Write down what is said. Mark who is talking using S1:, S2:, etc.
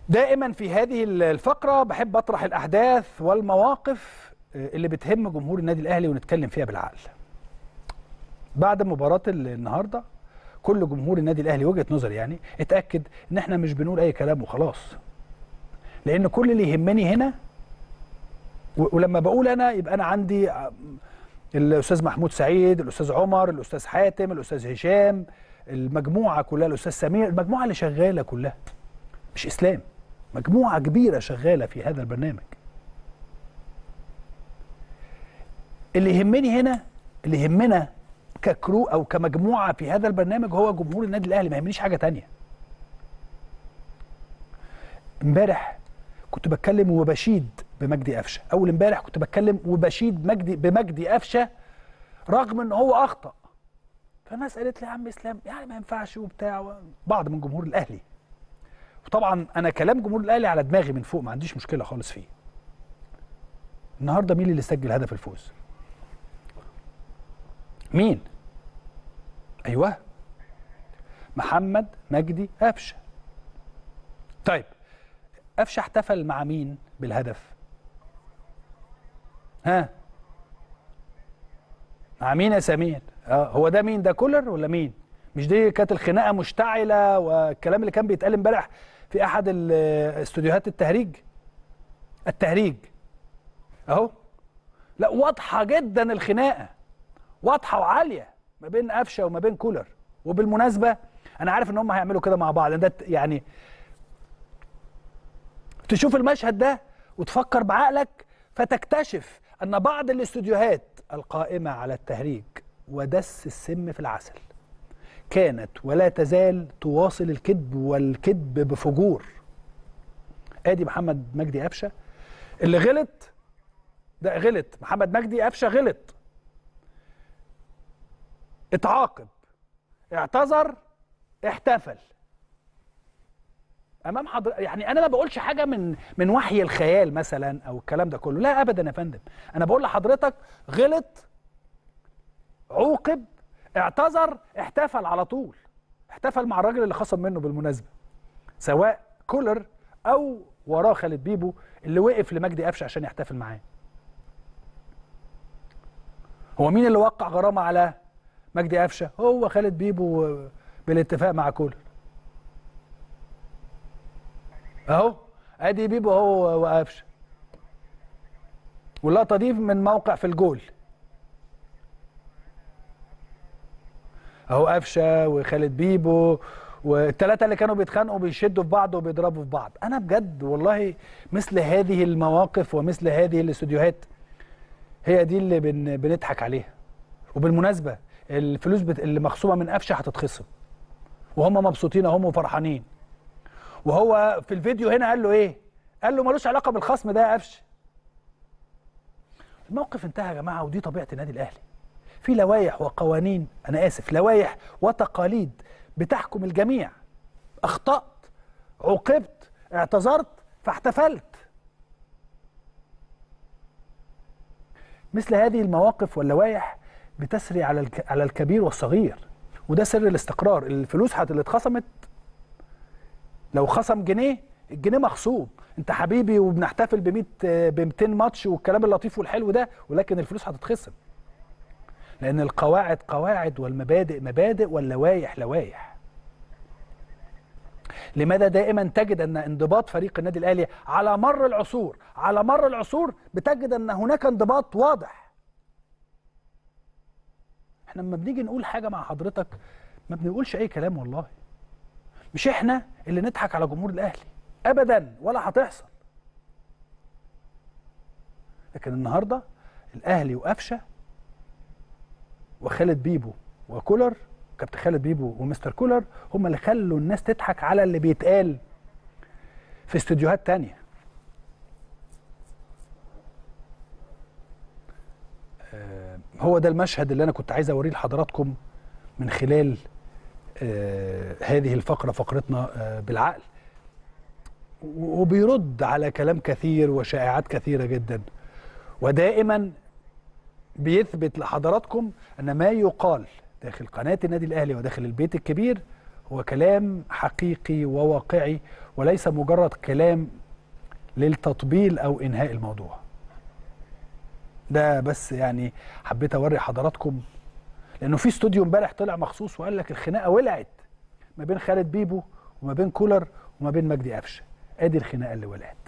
S1: دائما في هذه الفقرة بحب أطرح الأحداث والمواقف اللي بتهم جمهور النادي الأهلي ونتكلم فيها بالعقل بعد مباراة النهاردة كل جمهور النادي الأهلي وجهة نظر يعني اتأكد إن احنا مش بنقول أي كلام وخلاص لأن كل اللي يهمني هنا ولما بقول أنا يبقى أنا عندي الأستاذ محمود سعيد الأستاذ عمر الأستاذ حاتم الأستاذ هشام المجموعة كلها الأستاذ سمير المجموعة اللي شغالة كلها مش إسلام مجموعة كبيرة شغالة في هذا البرنامج اللي يهمني هنا اللي يهمنا ككرو أو كمجموعة في هذا البرنامج هو جمهور النادي الأهلي ما يهمنيش حاجة تانية امبارح كنت بتكلم وبشيد بمجدي قفشه اول امبارح كنت بتكلم وبشيد مجدي بمجدي قفشه رغم ان هو اخطا فالناس قالت لي يا عم اسلام يعني ما ينفعش وبتاع بعض من جمهور الاهلي وطبعا انا كلام جمهور الاهلي على دماغي من فوق ما عنديش مشكله خالص فيه النهارده مين اللي سجل هدف الفوز مين ايوه محمد مجدي قفشه طيب قفشه احتفل مع مين بالهدف ها مع مين يا سمير اه هو ده مين ده كولر ولا مين مش دي كانت الخناقه مشتعله والكلام اللي كان بيتقال امبارح في احد استوديوهات التهريج التهريج اهو لا واضحه جدا الخناقه واضحه وعاليه ما بين قفشه وما بين كولر وبالمناسبه انا عارف ان هم هيعملوا كده مع بعض ده يعني تشوف المشهد ده وتفكر بعقلك فتكتشف ان بعض الاستوديوهات القائمه على التهريج ودس السم في العسل كانت ولا تزال تواصل الكذب والكذب بفجور ادي محمد مجدي قفشه اللي غلط ده غلط محمد مجدي قفشه غلط اتعاقب اعتذر احتفل امام حضر يعني انا ما بقولش حاجه من من وحي الخيال مثلا او الكلام ده كله لا ابدا يا فندم انا بقول لحضرتك غلط عوقب اعتذر احتفل على طول احتفل مع الراجل اللي خصم منه بالمناسبه سواء كولر او وراه خالد بيبو اللي وقف لمجدي قفشه عشان يحتفل معاه هو مين اللي وقع غرامه على مجدي قفشه هو خالد بيبو بالاتفاق مع كولر اهو ادي بيبو اهو وقفشه واللقطه دي من موقع في الجول اهو قفشه وخالد بيبو والثلاثه اللي كانوا بيتخانقوا بيشدوا في بعض وبيضربوا في بعض انا بجد والله مثل هذه المواقف ومثل هذه الاستوديوهات هي دي اللي بن بنضحك عليها وبالمناسبه الفلوس بت... اللي مخصومه من قفشه هتتخصم وهم مبسوطين اهم وفرحانين وهو في الفيديو هنا قال له ايه قال له ملوش علاقه بالخصم ده يا قفشه الموقف انتهى يا جماعه ودي طبيعه النادي الاهلي في لوائح وقوانين انا اسف لوائح وتقاليد بتحكم الجميع اخطات عوقبت اعتذرت فاحتفلت مثل هذه المواقف واللوائح بتسري على على الكبير والصغير وده سر الاستقرار الفلوس اللي اتخصمت لو خصم جنيه الجنيه مخصوم انت حبيبي وبنحتفل ب 100 ب 200 ماتش والكلام اللطيف والحلو ده ولكن الفلوس هتتخصم لان القواعد قواعد والمبادئ مبادئ واللوائح لوائح لماذا دائما تجد ان انضباط فريق النادي الاهلي على مر العصور على مر العصور بتجد ان هناك انضباط واضح احنا لما بنيجي نقول حاجه مع حضرتك ما بنقولش اي كلام والله مش احنا اللي نضحك على جمهور الاهلي ابدا ولا هتحصل لكن النهارده الاهلي وقفشه وخالد بيبو وكولر كابتن خالد بيبو ومستر كولر هم اللي خلوا الناس تضحك على اللي بيتقال في استوديوهات تانية آه هو ده المشهد اللي انا كنت عايز اوريه لحضراتكم من خلال آه هذه الفقره فقرتنا آه بالعقل وبيرد على كلام كثير وشائعات كثيره جدا ودائما بيثبت لحضراتكم ان ما يقال داخل قناه النادي الاهلي وداخل البيت الكبير هو كلام حقيقي وواقعي وليس مجرد كلام للتطبيل او انهاء الموضوع ده بس يعني حبيت اوري حضراتكم لانه في استوديو امبارح طلع مخصوص وقال لك الخناقه ولعت ما بين خالد بيبو وما بين كولر وما بين مجدي قفشه ادي الخناقه اللي ولعت